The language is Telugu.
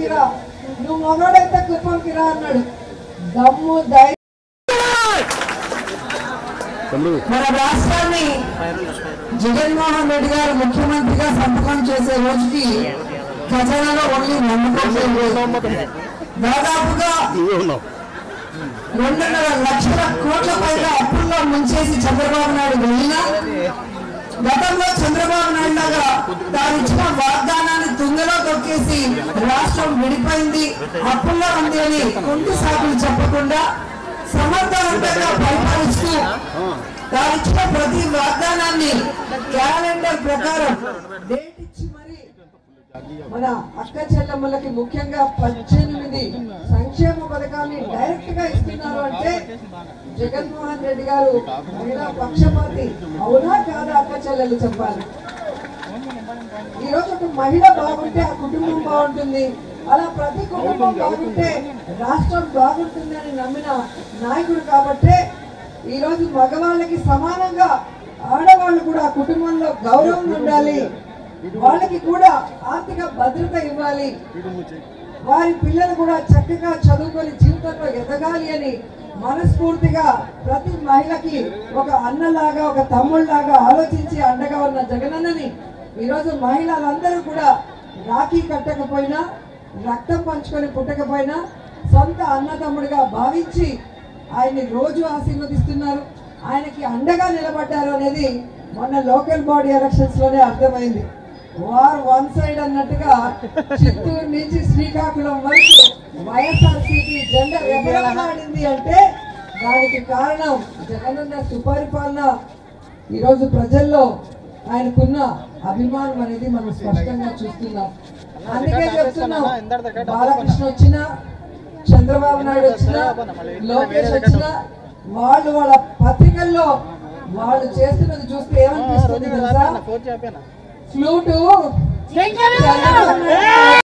కుప్పంకి రా నువ్వు మొగడైతే కుప్పంకి రా అన్నాడు దమ్ము ధైర్యం మన రాష్ట్రాన్ని జగన్మోహన్ రెడ్డి గారు ముఖ్యమంత్రిగా సంతకం చేసే రోజుకి ఖజానాలో ఓన్లీ నమ్మకం దాదాపుగా రెండున్నర లక్షల కోట్ల పైగా అప్పుల్లో ముంచేసి చంద్రబాబు నాయుడు వెళ్ళినా గతంలో చంద్రబాబు నాయుడు లాగా తాను ఇచ్చిన వాగ్దానాన్ని తుంగలో తొక్కేసి రాష్ట్రం విడిపోయింది అప్పుల్లో ఉంది అని కొంటి సాకులు చెప్పకుండా సమర్థవంతంగా పరిపాలిస్తూ తాను ఇచ్చిన ప్రతి వాగ్దానాన్ని క్యాలెండర్ ప్రకారం డేట్ ఇచ్చి మరి మన అక్క చెల్లెమ్మలకి ముఖ్యంగా పద్దెనిమిది సంక్షేమ పథకాన్ని డైరెక్ట్ గా ఇస్తున్నారు అంటే జగన్మోహన్ రెడ్డి గారు మహిళా పక్షపాతి అవునా కాదా అక్క చెల్లెలు చెప్పాలి ఈ రోజు ఒక మహిళ బాగుంటే ఆ కుటుంబం బాగుంటుంది అలా ప్రతి కుటుంబం బాగుంటే రాష్ట్రం బాగుంటుంది అని నమ్మిన నాయకుడు కాబట్టే ఈ రోజు మగవాళ్ళకి సమానంగా ఆడవాళ్ళు కూడా ఆ కుటుంబంలో గౌరవం ఉండాలి వాళ్ళకి కూడా ఆర్థిక భద్రత ఇవ్వాలి వారి పిల్లలు కూడా చక్కగా చదువుకొని జీవితంలో ఎదగాలి అని మనస్ఫూర్తిగా ప్రతి మహిళకి ఒక అన్నలాగా ఒక తమ్ముళ్లాగా ఆలోచించి అండగా ఉన్న జగనన్నని ఈరోజు మహిళలందరూ కూడా రాఖీ కట్టకపోయినా రక్తం పంచుకొని పుట్టకపోయినా సొంత అన్నతమ్ముడిగా భావించి ఆయన్ని రోజు ఆశీర్వదిస్తున్నారు ఆయనకి అండగా నిలబడ్డారు అనేది మొన్న లోకల్ బాడీ ఎలక్షన్స్ లోనే అర్థమైంది వార్ వన్ సైడ్ అన్నట్టుగా చిత్తూరు నుంచి శ్రీకాకుళం వరకు వైఎస్ఆర్సీపీ జెండా ఎగరలాడింది అంటే దానికి కారణం జగనన్న సుపరిపాలన ఈరోజు ప్రజల్లో ఆయనకున్న అభిమానం అనేది మనం స్పష్టంగా చూస్తున్నాం అందుకే చెప్తున్నాం బాలకృష్ణ వచ్చినా చంద్రబాబు నాయుడు వచ్చినా లోకేష్ వచ్చినా వాళ్ళు వాళ్ళ పత్రికల్లో వాళ్ళు చేస్తున్నది చూస్తే ఏమనిపిస్తుంది తెలుసా ఫ్లూటు చంద్రబాబు నాయుడు